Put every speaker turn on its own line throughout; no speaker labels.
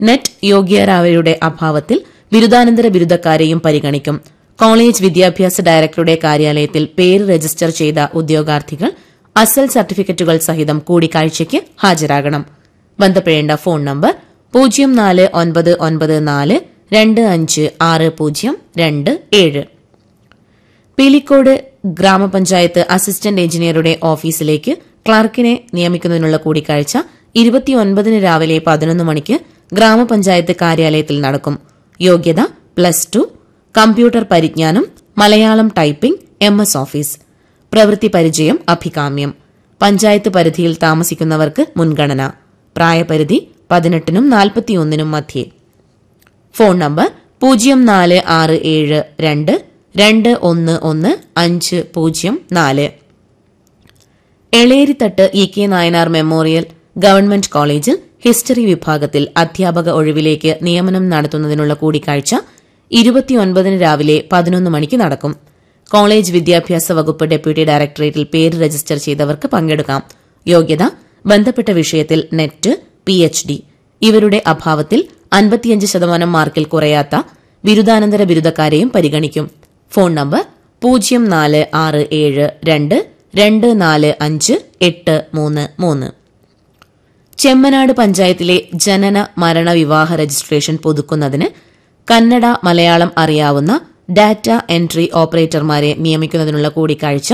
net യോഗ്യരായവരുടെ അഭാവത്തിൽ ബിരുദാനന്തര ബിരുദക്കാരെയും പരിഗണിക്കും കോളേജ് വിദ്യാഭ്യാസ ഡയറക്ടറുടെ കാര്യാലയത്തിൽ പേര് രജിസ്റ്റർ ചെയ്ത ഉദ്യോഗാർത്ഥികൾ അസൽ സർട്ടിഫിക്കറ്റുകൾ സഹിതം കൂടിക്കാഴ്ചയ്ക്ക് ഹാജരാകണം ബന്ധപ്പെടേണ്ട ഫോൺ നമ്പർ പൂജ്യം നാല് ഒൻപത് ഒൻപത് നാല് രണ്ട് അഞ്ച് ആറ് പൂജ്യം രണ്ട് ഏഴ് പീലിക്കോട് ഗ്രാമപഞ്ചായത്ത് അസിസ്റ്റന്റ് എഞ്ചിനീയറുടെ ഓഫീസിലേക്ക് ക്ലർക്കിനെ നിയമിക്കുന്നതിനുള്ള കൂടിക്കാഴ്ച ഇരുപത്തിയൊൻപതിന് രാവിലെ പതിനൊന്ന് മണിക്ക് ഗ്രാമപഞ്ചായത്ത് കാര്യാലയത്തിൽ നടക്കും യോഗ്യത പ്ലസ് ടു കമ്പ്യൂട്ടർ പരിജ്ഞാനം Malayalam typing M S office പ്രവൃത്തി പരിചയം അഭികാമ്യം പഞ്ചായത്ത് പരിധിയിൽ താമസിക്കുന്നവർക്ക് മുൻഗണന പ്രായപരിധി പതിനെട്ടിനും നാൽപ്പത്തിയൊന്നിനും മധ്യേ ഫോൺ നമ്പർ പൂജ്യം നാല് ആറ് ഏഴ് രണ്ട് രണ്ട് ഒന്ന് ഒന്ന് അഞ്ച് പൂജ്യം നാല് Elerithattu E K Nayanar memorial government കോളേജിൽ ഹിസ്റ്ററി വിഭാഗത്തിൽ അധ്യാപക ഒഴിവിലേക്ക് നിയമനം നടത്തുന്നതിനുള്ള കൂടിക്കാഴ്ച ഇരുപത്തിയൊൻപതിന് രാവിലെ പതിനൊന്ന് മണിക്ക് നടക്കും കോളേജ് വിദ്യാഭ്യാസ വകുപ്പ് ഡെപ്യൂട്ടി ഡയറക്ടറേറ്റിൽ പേര് രജിസ്റ്റർ ചെയ്തവർക്ക് പങ്കെടുക്കാം യോഗ്യത ബന്ധപ്പെട്ട വിഷയത്തിൽ നെറ്റ് പി എച്ച് ഡി ഇവരുടെ അഭാവത്തിൽ അൻപത്തിയഞ്ച് ശതമാനം മാർക്കിൽ കുറയാത്ത ബിരുദാനന്തര ബിരുദക്കാരെയും പരിഗണിക്കും ഫോൺ നമ്പർ പൂജ്യം നാല് ആറ് ഏഴ് രണ്ട് രണ്ട് നാല് അഞ്ച് എട്ട് മൂന്ന് മൂന്ന് ചെമ്മനാട് പഞ്ചായത്തിലെ ജനന മരണ വിവാഹ രജിസ്ട്രേഷൻ പുതുക്കുന്നതിന് കന്നഡ മലയാളം അറിയാവുന്ന ഡാറ്റ എൻട്രി ഓപ്പറേറ്റർമാരെ നിയമിക്കുന്നതിനുള്ള കൂടിക്കാഴ്ച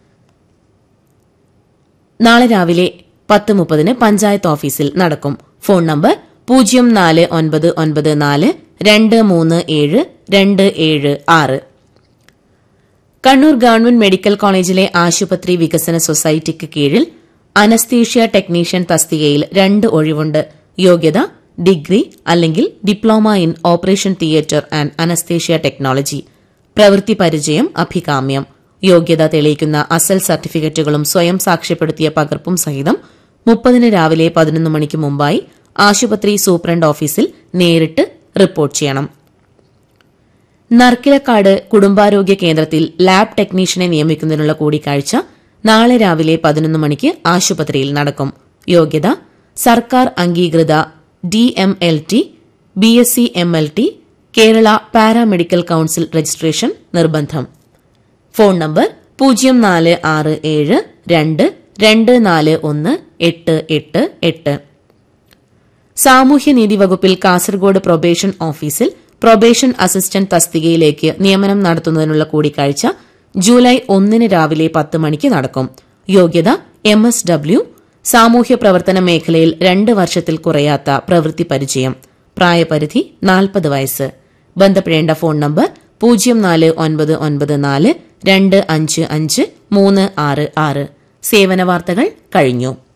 നാളെ രാവിലെ പത്ത് മുപ്പതിന് പഞ്ചായത്ത് ഓഫീസിൽ നടക്കും ഫോൺ നമ്പർ പൂജ്യം നാല് ഒൻപത് ഒൻപത് നാല് രണ്ട് മൂന്ന് ഏഴ് രണ്ട് ഏഴ് ആറ് കണ്ണൂർ ഗവൺമെന്റ് മെഡിക്കൽ കോളേജിലെ ആശുപത്രി വികസന സൊസൈറ്റിക്ക് കീഴിൽ അനസ്തീഷ്യ ടെക്നീഷ്യൻ തസ്തികയിൽ രണ്ട് ഒഴിവുണ്ട് യോഗ്യത ഡിഗ്രി അല്ലെങ്കിൽ diploma in operation theatre and anaesthesia technology പ്രവൃത്തി പരിചയം അഭികാമ്യം യോഗ്യത തെളിയിക്കുന്ന അസൽ സർട്ടിഫിക്കറ്റുകളും സ്വയം സാക്ഷ്യപ്പെടുത്തിയ പകർപ്പും സഹിതം മുപ്പതിന് രാവിലെ പതിനൊന്ന് മണിക്ക് മുമ്പായി ആശുപത്രി സൂപ്രണ്ട് ഓഫീസിൽ നേരിട്ട് റിപ്പോർട്ട് ചെയ്യണം നർക്കിലക്കാട് കുടുംബാരോഗ്യ കേന്ദ്രത്തിൽ ലാബ് ടെക്നീഷ്യനെ നിയമിക്കുന്നതിനുള്ള കൂടിക്കാഴ്ച നാളെ രാവിലെ പതിനൊന്ന് മണിക്ക് ആശുപത്രിയിൽ നടക്കും യോഗ്യത സർക്കാർ അംഗീകൃത D M L T B S C M L T Kerala paramedical council registration നിർബന്ധം ഫോൺ നമ്പർ പൂജ്യം നാല് ആറ് ഏഴ് രണ്ട് രണ്ട് നാല് ഒന്ന് എട്ട് എട്ട് എട്ട് സാമൂഹ്യനീതി വകുപ്പിൽ കാസർഗോഡ് പ്രൊബേഷൻ ഓഫീസിൽ പ്രൊബേഷൻ അസിസ്റ്റന്റ് തസ്തികയിലേക്ക് നിയമനം നടത്തുന്നതിനുള്ള കൂടിക്കാഴ്ച ജൂലൈ ഒന്നിന് രാവിലെ പത്ത് മണിക്ക് നടക്കും യോഗ്യത എം എസ് ഡബ്ല്യു സാമൂഹ്യ പ്രവർത്തന മേഖലയിൽ രണ്ട് വർഷത്തിൽ കുറയാത്ത പ്രവൃത്തി പരിചയം പ്രായപരിധി നാൽപ്പത് വയസ്സ് ബന്ധപ്പെടേണ്ട ഫോൺ നമ്പർ പൂജ്യം നാല് ഒൻപത് ഒൻപത് നാല് രണ്ട് അഞ്ച് അഞ്ച് മൂന്ന് ആറ് ആറ് സേവന വാർത്തകൾ കഴിഞ്ഞു